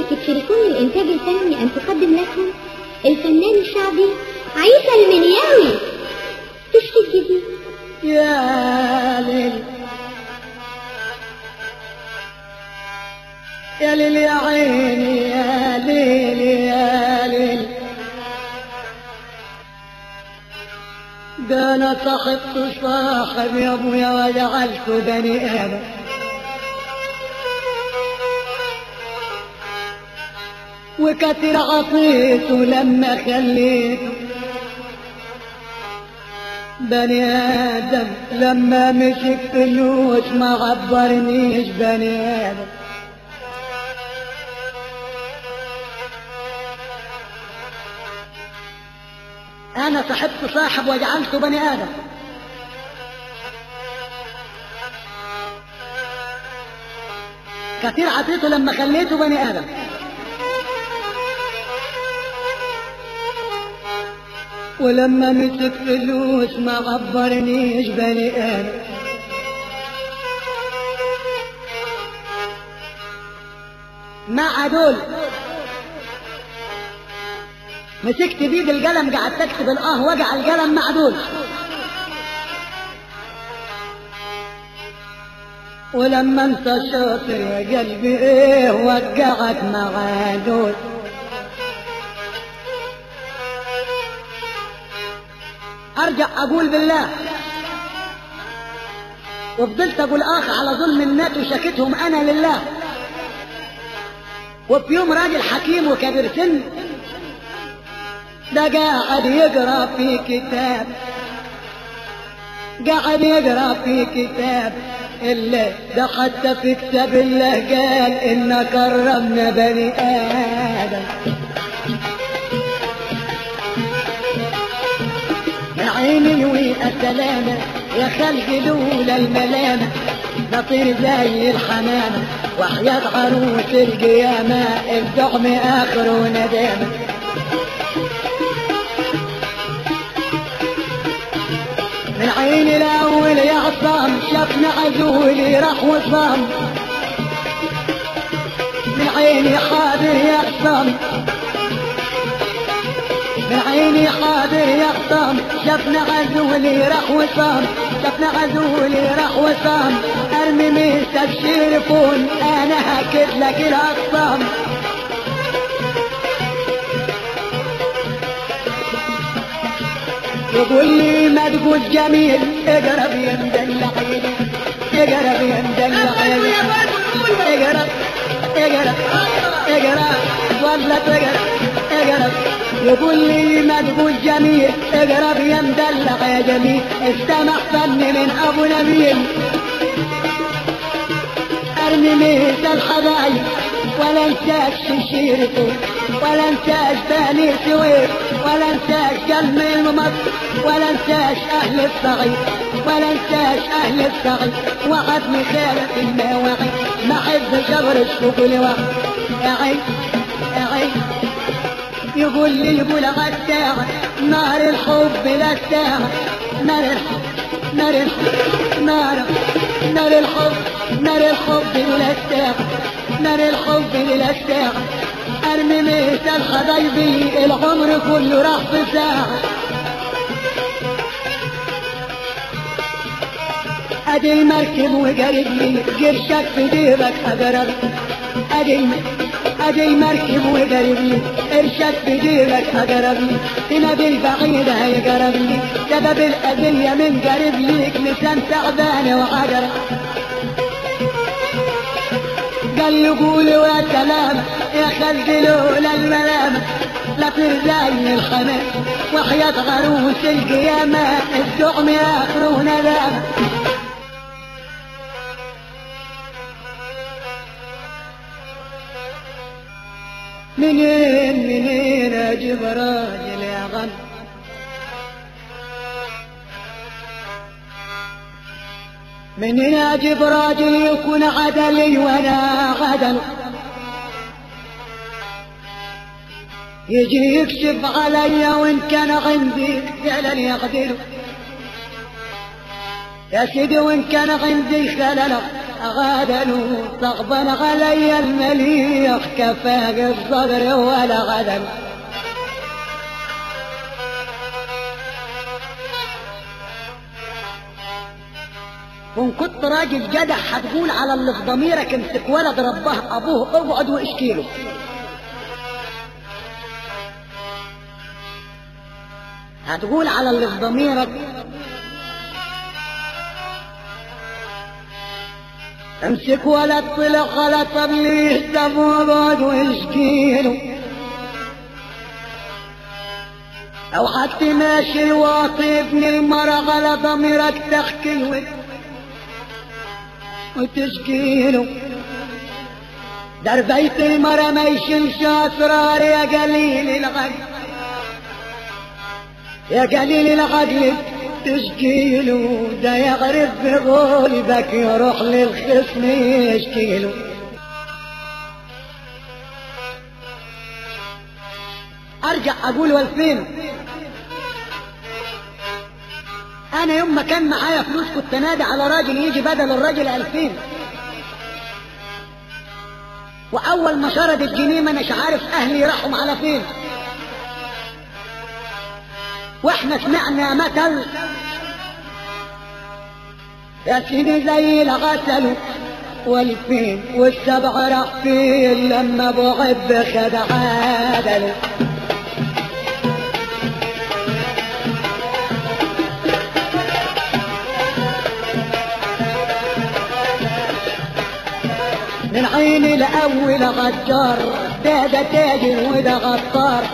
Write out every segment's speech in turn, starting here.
شركة شريكون للإنتاج الفني أن تقدم لكم الفنان الشعبي عيسى المنياوي تشتكي دي يا ليل يا ليل يا عيني يا ليل يا ليل ده انا صاحبت صاحب يا ابويا وجعلت بني ادم وكتر عطيته لما خليته بني آدم لما مسك فلوس ما عبرنيش بني آدم أنا صاحبت صاحب وجعلته بني آدم كثير عطيته لما خليته بني آدم ولما مسك فلوس ما عبرنيش بني آدم مع دول مسكت بيد القلم قعدت اكتب الاه وجع القلم مع دول ولما انت شاطر يا قلبي ايه وقعك مع دول ارجع اقول بالله وفضلت اقول اخ على ظلم الناس وشكتهم انا لله وفي يوم راجل حكيم وكبير سن ده قاعد يقرا في كتاب قاعد يقرا في كتاب اللي ده حتى في كتاب الله قال إن كرمنا بني آدم يا عيني والسلامة يا خلق لولا الملامة نطير زي الحمامة وحياة عروس القيامة الدعم آخر ندامة من عين الأول يا عصام شافنا عزولي راح وصام من عيني حاضر يا عصام من عيني حاضر يا عصام شافنا عزولي راح وصام شافنا عزولي راح وصام ارمي ميسا الشرفون انا هكت لك الاقسام يقول لي ما تقول جميل اقرب يا مدلع اقرب يا مدلع اقرب اقرب اقرب والله تقرب اقرب يقول لي ما تقول جميل اقرب يا مدلع يا جميل استمع فني من ابو نبيل ارمي ميت الحبايب ولا انساش شيرته ولا انساش بني سوير ولا انساش قلب الممط ولا انساش اهل الصعيد ولا انساش اهل الصعيد وعدني خيرة المواعيد ما حب جبر السوق لوعد يا عين يا عين يقول لي يقول غساعة نار الحب لا ساعة نار الحب نار الحب نار نار الحب نار الحب لا ساعة نار الحب لا ساعة ارمي ميت الحبايبي العمر كله راح في ساعة ادي المركب وقرب لي قرشك في جيبك اقرب ادي ادي المركب وقرب لي قرشك في جيبك اقرب لي تنادي البعيدة هيقرب لي سبب الأذية من قرب ليك لسان تعبان وعقرب قال له قولوا يا سلام يا خلق لولا الملامة لا ترزاي الخمام وحياة عروس القيامة الدعم آخر ندامة منين منين اجيب راجل يا غم منين اجيب راجل يكون عدلي وانا عدل يجي يكشف علي وان كان عندي خلل يقدر يا سيدي وان كان عندي خلل غادلوا صغبا علي المليح كفاق الصدر ولا غدل وان كنت راجل جدع هتقول على اللي في ضميرك امسك ولد رباه ابوه اقعد واشكي له هتقول على اللي في ضميرك امسك ولد طلع غلط ليه سب وابعد واشكي له او حتى ماشي الواطي ابن المرة على ضميرك تحكي له وتشكي له در بيت المرة ما يشيلش اسرار يا قليل العقل يا قليل العقل تشكي له ده يغرب بغلبك يروح للخصم يشكي له ارجع اقول والفين انا يوم ما كان معايا فلوس كنت نادي على راجل يجي بدل الراجل الفين واول ما شرد الجنيه ما اناش عارف اهلي راحوا على فين واحنا سمعنا مثل يا سيدي زي الغسل والفين والسبع راح فين لما بغب خد عادل من عيني الاول غجار ده ده تاجر وده غطار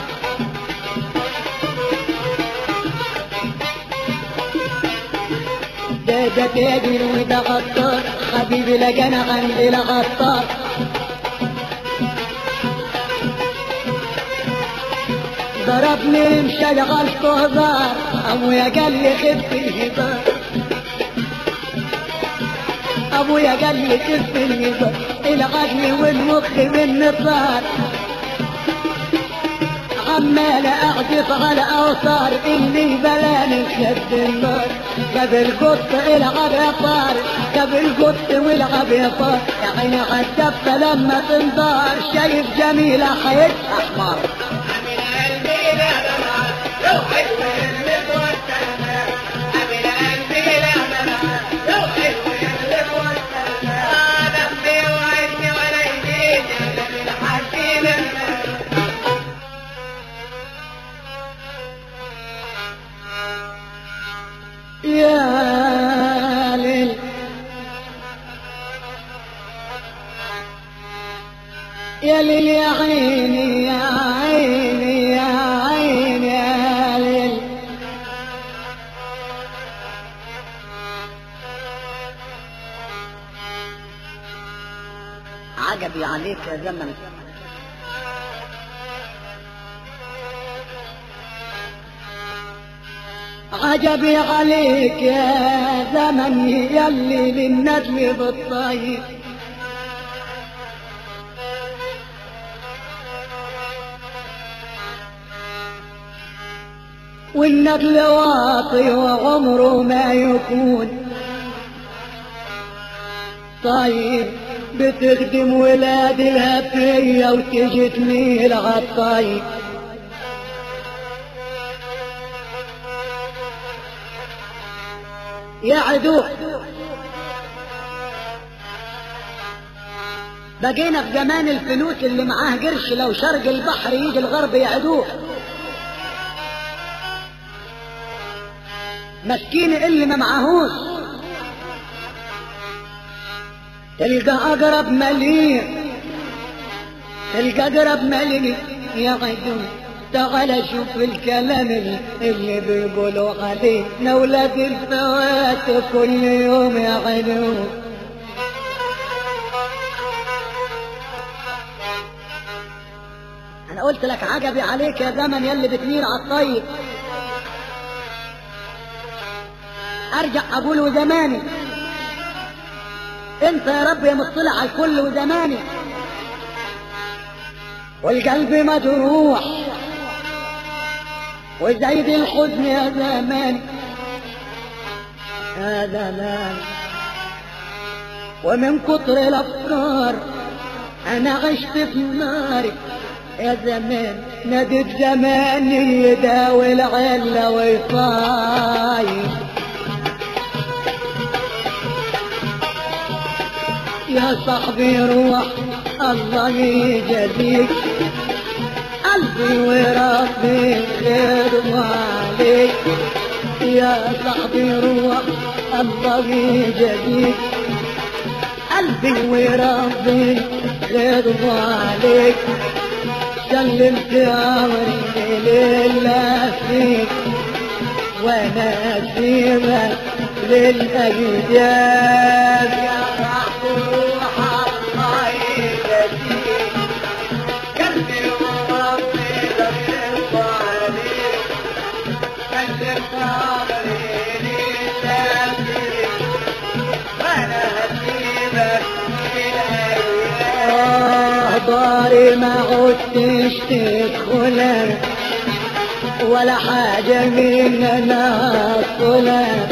ده ده تاجر وده غطار حبيبي لقانا عندي لغطار ضربني مشغل هزار ابويا قال لي خف الهزار ابويا قال لي خف الهزار العقل والمخ بالنصار عمال اعزف على اوتار اللي بلاني خد النار قبل قط العب يا طار قبل قط والعب يا طار يا عيني عالدفة لما تنظار شايف جميلة حيث احمر يا ليل يا ليل يا عيني يا عيني يا عيني يا ليل عجبي عليك يا زمن عجبي عليك يا زمن يلي للندل بالطيب والندل واطي وعمره ما يكون طيب بتخدم ولاد الهفية وتجي تميل عالطيب يا عدو بقينا في زمان الفلوس اللي معاه قرش لو شرق البحر يجي الغرب يعدوه مسكين اللي ما معاهوش تلقى اقرب مليء تلقى اقرب مليء يا عدو تعال شوف الكلام اللي بيقولوا علينا ولاد الفوات كل يوم يا عدو انا قلت لك عجبي عليك يا زمن يلي بتمير على الطيب ارجع اقول وزماني انت يا رب يا مطلع على الكل وزماني والقلب مجروح وزايد الحزن يا زمان يا زمان ومن كتر الافكار انا عشت في النار يا زمان ناديت زماني يداوي العلة ويطاير يا صاحبي روح الله يجازيك قلبي وربي خير عليك يا صاحبي روح الله يجازيك قلبي وربي خير عليك سلمت امري لله فيك وانا اسيبك للايام يا روح الله يجازيك قلبي وربي غير عليك سلمت امري لله فيك وانا اسيبك آه داري ما عدتش تدخلها ولا حاجة مننا أدخلها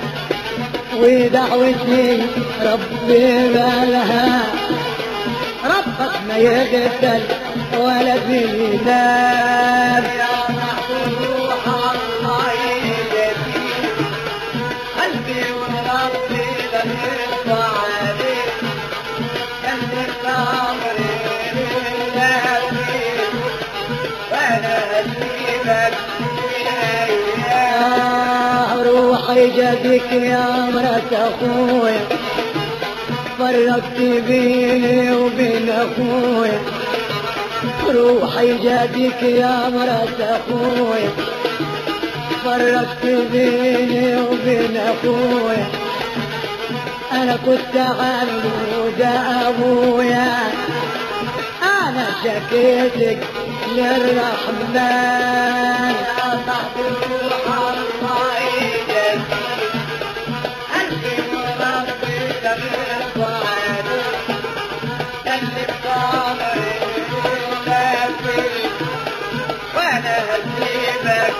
ودعوتي ربي مالها ربك ما يغفل ولا بينام يا محبوب الله يجزيك قلبي وربي لم يرضى عليك كلمت عمري لله فيك وانا هسيبك آه روحي جابك يا مرات اخويا فرقت بيني وبين اخويا روحي جابك يا مرات اخويا فرقت بيني وبين اخويا انا كنت عنه وده ابويا انا شكيتك للرحمن يا محبوب الله يجزيك قلبي وربي لم يرضى عليك كلمت عمري لله فيك وانا هسيبك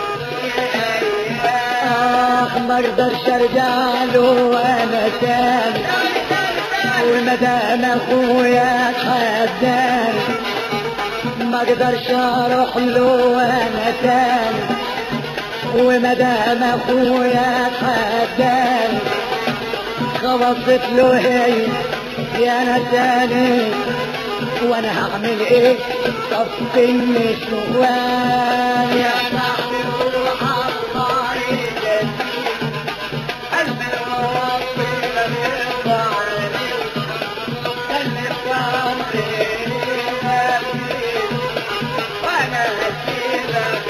اخ ما اقدرش ارجع له وانا تاني وما دام اخويا تحداني ما اقدرش اروح له وانا تاني وما دام اخويا تحداني خبصت له هي يا انا تاني وانا هعمل ايه صفي مش جواني يا محبوب الله يجزيك قلبي وربي لم يرضى عليك كلمت عمري لنفسي وانا هسيبك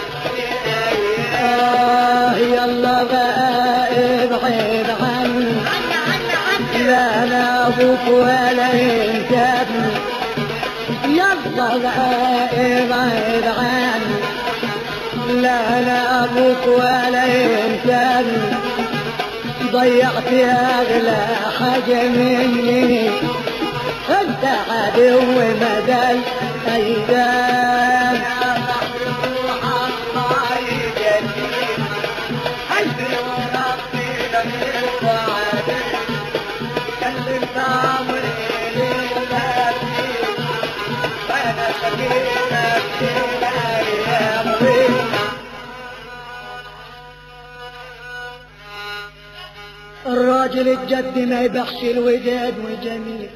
آه يلا بقى ابعد عني لا انا ابوك ولا انت ابني يلا بقى ابعد عني لا انا ابوك ولا انت ابني ضيعت اغلى حاجه مني انت عدو مدى الايام يا محبوب الله يجزيك قلبي وربي لم يرضى عليك كلمت عمري لله فيك وانا شكيتك في الايام الراجل الجد ما يبخش الوداد والجميل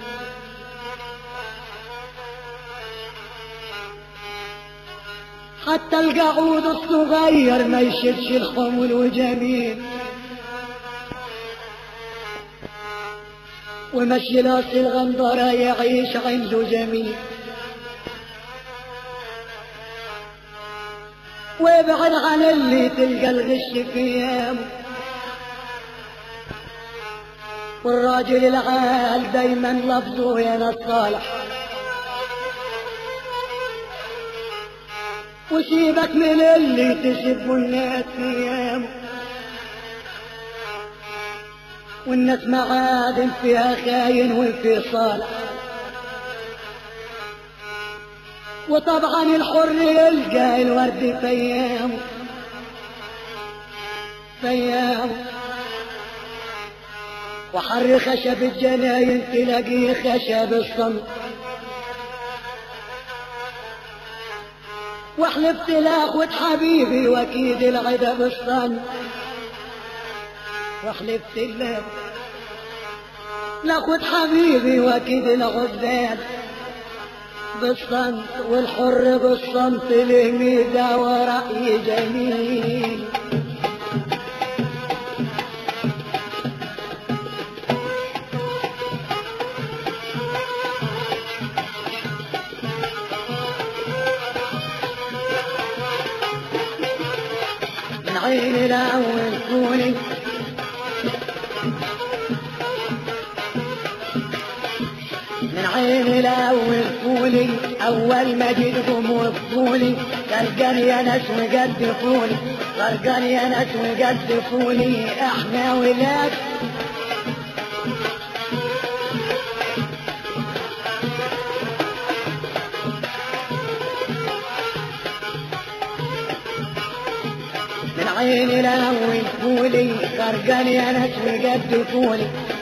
حتى القعود الصغير ما يشيلش الحمل وجميل ومشي لاس الغندرة يعيش عنده جميل وابعد عن اللي تلقى الغش في ايامه والراجل العال دايما لفظه يا ناس صالح وسيبك من اللي تسب الناس في ايامه والناس معادن فيها خاين وفي صالح وطبعا الحر يلقى الورد في ايامه في ايامه وحر خشب الجناين تلاقيه خشب الصمت واحلفت لاخوة حبيبي واكيد العدا بالصن واحلفت الله لاخوة حبيبي واكيد الغزال بالصمت والحر بالصمت له ميزة ورأي جميل من عين الأول كوني من عين الأول فولي أول ما جيتكم وفولي غرقان يا ناس وقدفوني غرقان يا ناس وقدفوني احنا ولاد من عين الأول فولي غرقان يا ناس وقدفوني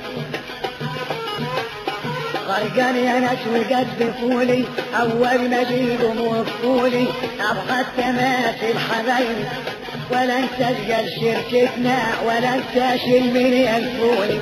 غرقان يا ناس وقدفولي اول ما جيتم وفولي ابغى التماثيل حبايبي ولا انسى شجر شركتنا ولا انسى شيل من ينفولي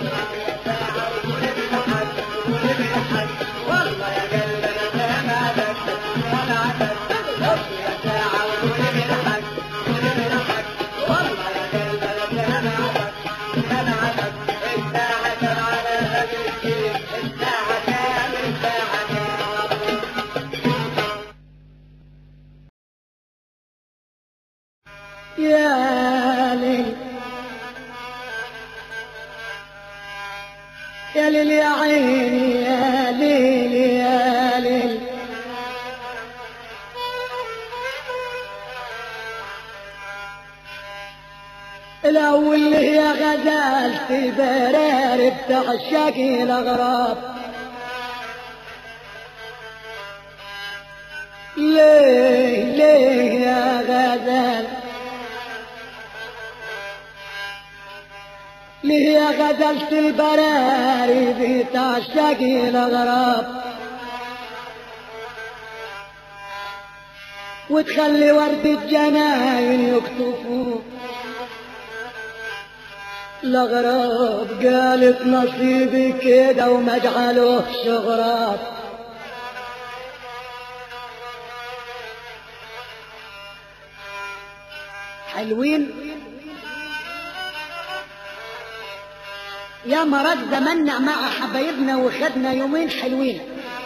والله يا قلبي انا ما بكتب ولا عدد يا ساعة وقولي بالحق قولي بالحق والله يا قلبي انا عدد انا عدد الساعة كان على هذا الشيء الساعة كام الساعة كام يا ليل يا ليل يا عيني يا ليل يا ليل الأول اللي هي غزال في برار بتعشق الأغراب ليه ليه يا غزال ليه يا غزلت البراري بتعشق الأغراب وتخلي ورد الجناين يكتفوا الأغراب قالت نصيبي كده وما جعلوهش غراب حلوين يا مرات زمنا مع حبايبنا وخدنا يومين حلوين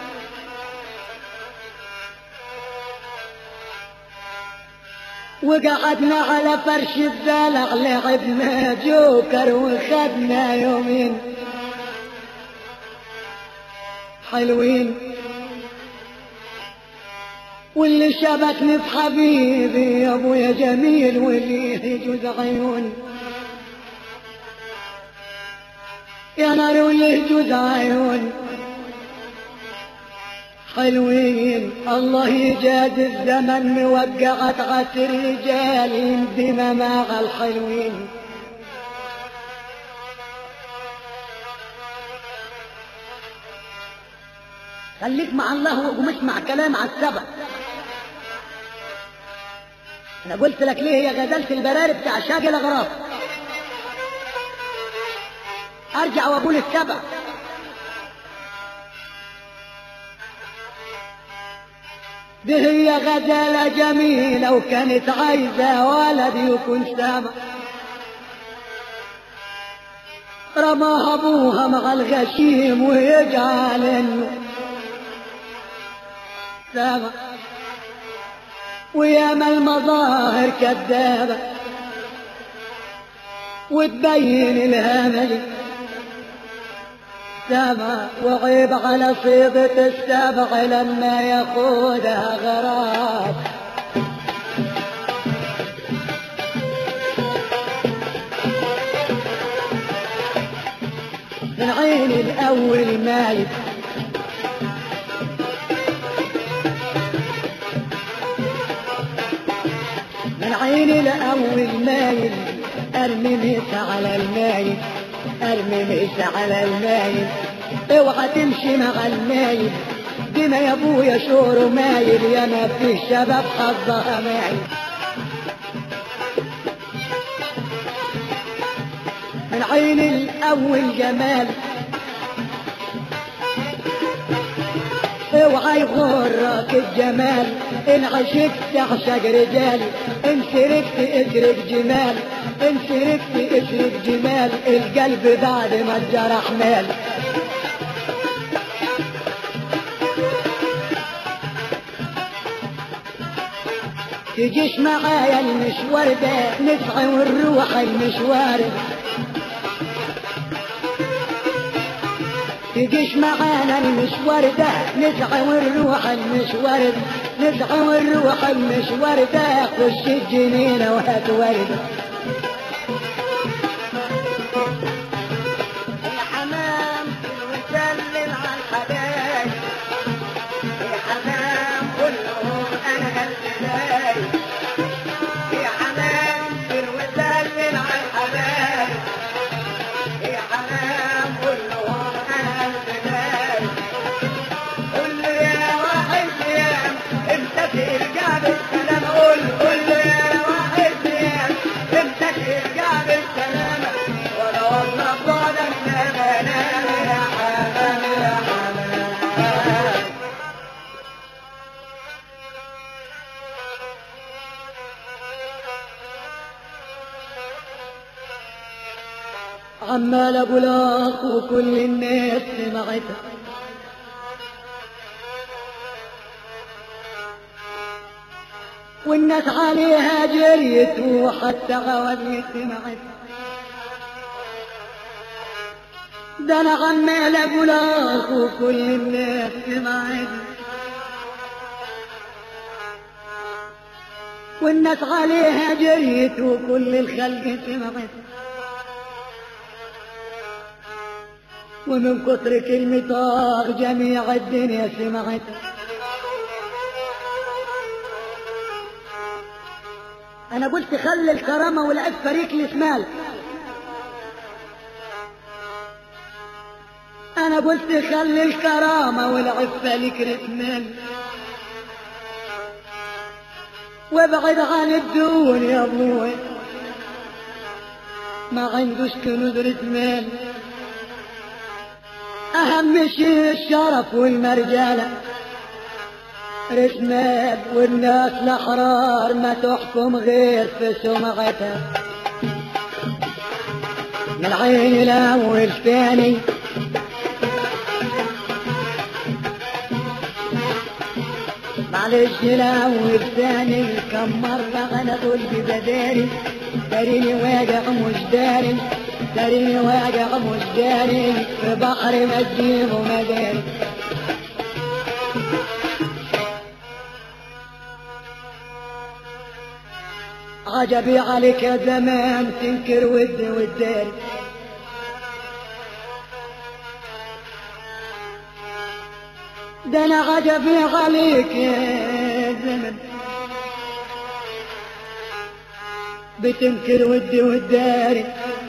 وقعدنا على فرش الدلع لعبنا جوكر وخدنا يومين حلوين واللي شبكني في حبيبي يا ابويا جميل واللي يجوز عيون يا نار واللي يجوز عيون حلوين الله يجاد الزمن موقعت عتر رجال بما مع الحلوين خليك مع الله ومش مع كلام على السبع انا قلت لك ليه هي غزلت البراري بتاع شاقي الاغراب ارجع واقول السبع دي هي غزالة جميلة وكانت عايزة ولد يكون سامع رماها ابوها مع الغشيم ويجعل انه سامع وياما المظاهر كذابة وتبين الهمل سبع وعيب على صيبة السبع لما يقودها غراب من عين الأول مايت من عين الأول مايل أرمي ميت على المايل ارمي مش على المايل اوعى تمشي مع المايل دينا يا ابويا شور مايل يا ما في شباب حظها مايل من عين الاول جمال اوعى يغرك الجمال ان عشقت اعشق رجالي ان سرقت اترك جمال ان سرقت اترك جمال القلب بعد ما الجرح مال تجيش معايا المشوار ده نسعى ونروح المشوار تجيش معانا المشوار ده نسعى ونروح المشوار ده نسعى ونروح المشوار ده خش الجنينة وهات وردة الحمام وسلم على الحبايب الحمام كلهم انا البداية يا حمام وسلم على الحبايب يا حمام كلهم انا البداية قول له يا واحد يا امتى ترجع بالسلام قول قول له يا واحد يا امتى ترجع بالسلام ولا والله بعدك لا بنام يا حمام يا حمام عمال ابو لاخ وكل الناس سمعتها والناس عليها جريت وحتى غوالي سمعتها ده انا عمال ابو لاخ وكل الناس سمعتها والناس عليها جريت وكل الخلق سمعتها ومن كتر كلمة آه جميع الدنيا سمعتها أنا قلت خلي الكرامة والعز فريق الإسمال أنا قلت خلي الكرامة والعفة لك رسمال وابعد عن الدون يا ابوي ما عندوش كنوز رسمال أهم شيء الشرف والمرجالة رسمال والناس الأحرار ما تحكم غير في سمعتها من عين الأول ثاني معلش الأول ثاني كم مرة أنا أقول ببداري داريني واقع مش داري داريني واقع مش داري في بحر ما تجيبه مداري عجبي عليك يا زمان تنكر ودي والداري ده انا عجبي عليك يا زمن بتنكر ودي والداري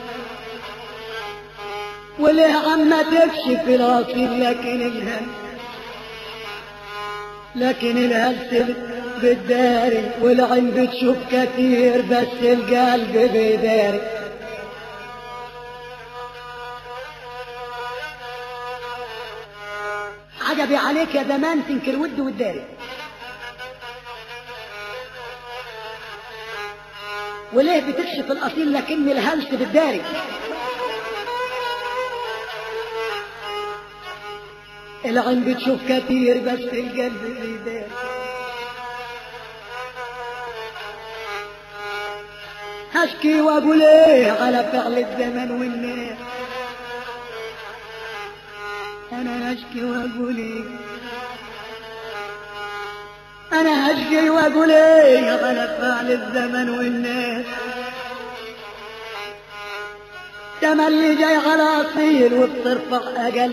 وليه عما تكشف الاصيل لكن الهم لكن الهلس بالداري والعين بتشوف كتير بس القلب بيداري عجبي عليك يا زمان تنكر ود والداري وليه بتكشف الاصيل لكن الهلس بالداري العين بتشوف كتير بس القلب بيداري هشكي واقول ايه على فعل الزمن والناس انا هشكي واقول ايه انا هشكي واقول ايه على فعل الزمن والناس تملي جاي على اصيل وبترفع اقل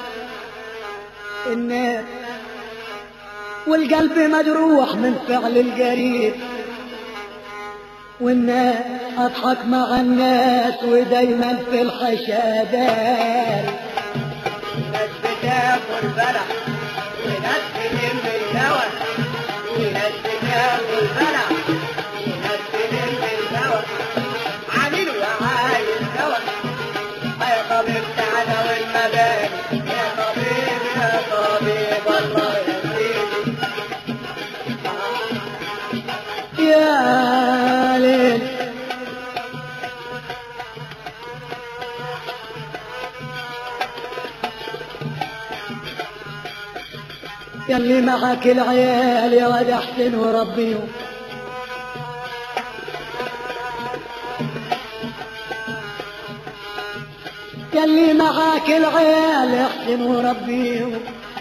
الناس والقلب مجروح من فعل القريب والناس اضحك مع الناس ودايما في الحشادات ناس بتاكل بلح وناس بتلم الهوى وناس بتاكل بلح وناس بتلم الهوى عامل وعايز هوى يا طبيب تعالى والمباني يا طبيب يا طبيب الله يهديك يا ليل يلي معك العيال يا ولد احسن وربيهم يلي معاك العيال احسن وربيهم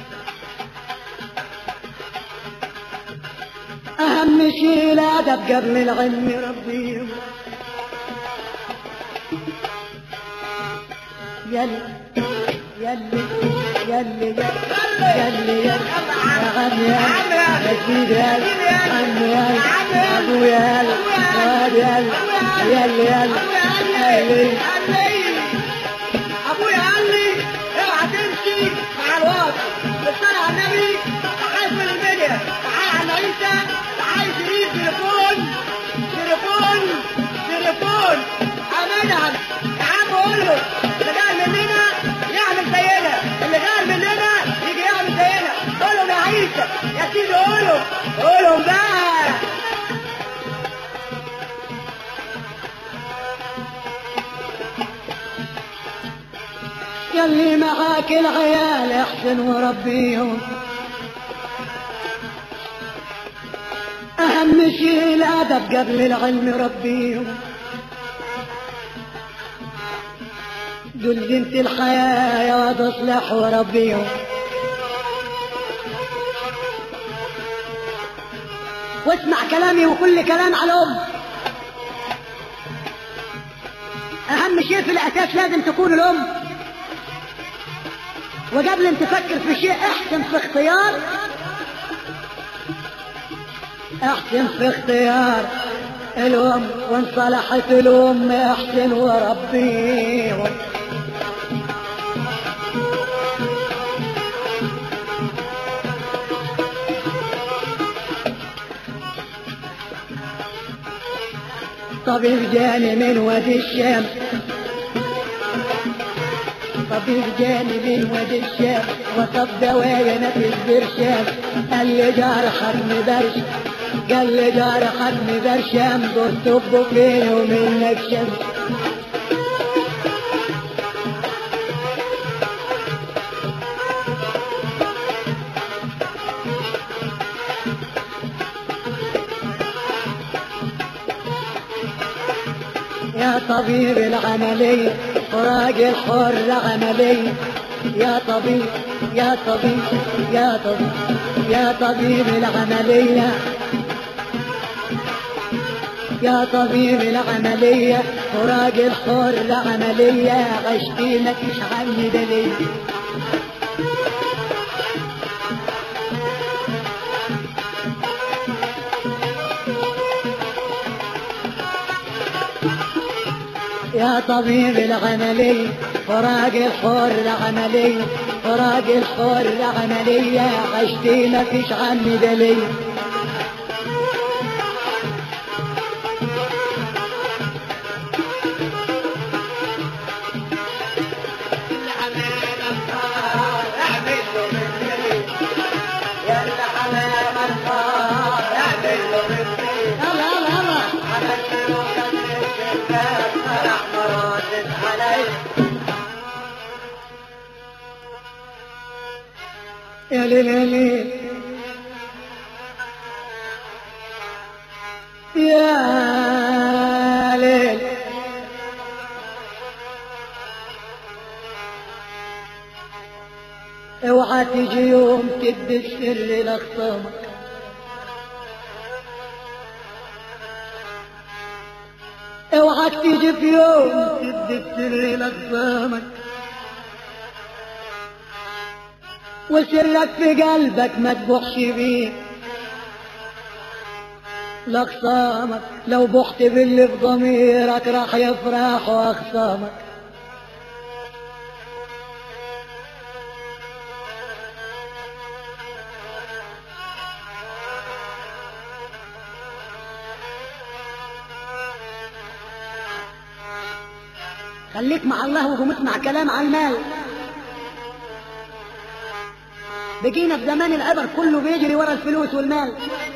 أهم شيء الأدب قبل العلم ربيهم يلي يلي يلي يلي يلي يا عم يا يا سيدي يا عم يا أبو يا واد يا يلي يلي ابويا قال لي اوعى تمشي مع الواقع بالصلاة على النبي تعال في الميديا تعال على عيسى تعال تجيب تليفون تليفون تليفون امانعم تعال بقول له اللي قال مننا يعمل زينا اللي قال مننا يجي يعمل زينا قول لهم يا عيسى يا سيدي قولوا قولهم بقى يلي معاك العيال احسن وربيهم اهم شيء الادب قبل العلم ربيهم دول بنت الحياة يا واد اصلح وربيهم واسمع كلامي وكل كلام على الام اهم شيء في الاساس لازم تكون الام وقبل ان تفكر في شيء احسن في اختيار احسن في اختيار الام وان صلحت الام احسن وربيهم طبيب جاني من وادي الشام طبيب جاني من وادي الشام وصف دوايا نفس برشام قال لي جرحك مبرش قال لي جرحك مبرشام دور صبه فين ومنك شمس يا طبيب العملية فراق الحر عملية يا طبيب يا طبيب يا طبيب يا طبيب العملية يا طبيب العملية فراق الحر عملية عشتي مفيش عني دليل يا طبيب العملية فراق الحر عملية فراق الحر عملية عشتي مفيش عني دليل يلا يلا يلا يا ليل يا ليل يا ليل اوعى تجي يوم تدي السر لخصمك اوعى تيجي في يوم تدي السر لخصمك وسرك في قلبك ما تبوحش بيه لخصامك لو بخت باللي في ضميرك راح يفرح واخصامك خليك مع الله وقوم اسمع كلام على المال بقينا في زمان العبر كله بيجري ورا الفلوس والمال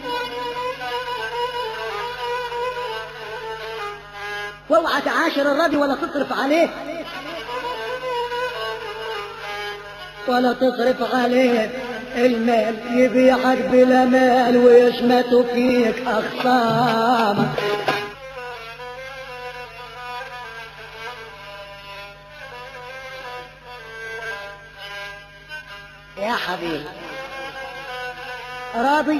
واوعى تعاشر الراضي ولا تصرف عليه ولا تصرف عليه المال يبيعك بلا مال ويشمت فيك اخصامك يا حبيبي راضي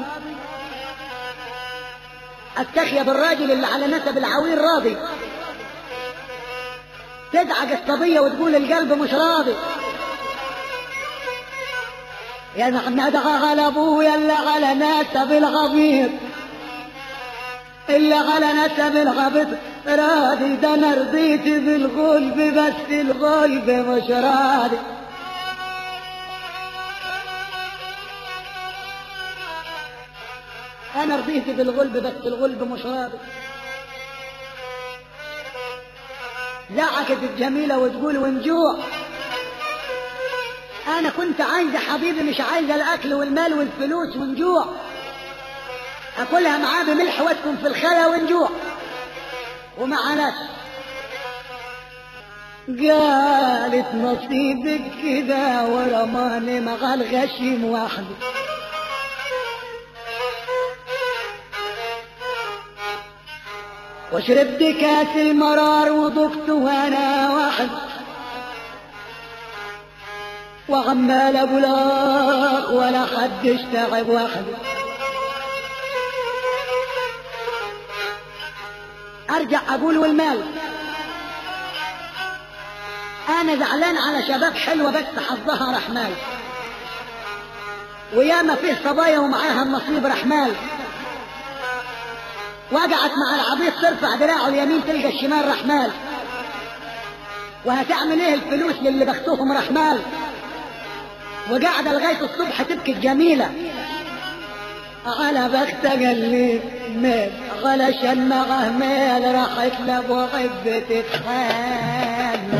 استخيا بالراجل اللي على نسب العويل راضي تدعك الصبية وتقول القلب مش راضي يا ندعى على ابويا اللي على نسب الغبيط اللي على نسب الغبيط راضي ده انا رضيت بالغلب بس الغلب مش راضي انا رضيت بالغلب بس الغلب مش راضي زعكت الجميلة وتقول ونجوع انا كنت عايزة حبيبي مش عايزة الاكل والمال والفلوس ونجوع اكلها معاه بملح واسكن في الخلا ونجوع ومعناش قالت نصيبك كده ورماني مع الغشيم وحدي وشربت كاس المرار وضقت وانا واحد وعمال ابو لاخ ولا حدش تعب واحد ارجع اقول والمال انا زعلان على شباب حلوه بس حظها رحمال وياما فيه صبايا ومعاها النصيب رحمال وقعت مع العبيط ترفع دراعه اليمين تلقى الشمال رحمال وهتعمل ايه الفلوس للي بختهم رحمال وقاعدة لغاية الصبح تبكي الجميلة على بختك اللي مات علشان معه مال راحت لابو غب تتحال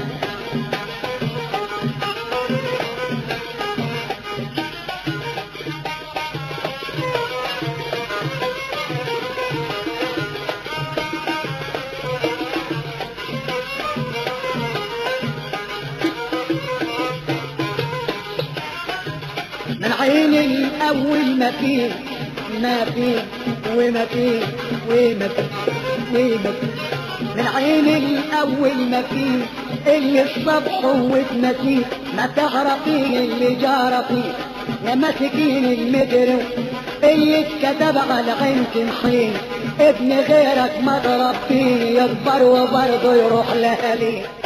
من عين الأول ما فيه ما فيه وما فيه وما فيه وما فيه من عين الأول ما فيه اللي الصبح واتمسيه ما تعرفين اللي جار فيه يا مسكين المدر اللي اتكتب على عين تمحين ابن غيرك ما تربيه يكبر وبرضه يروح لأهليه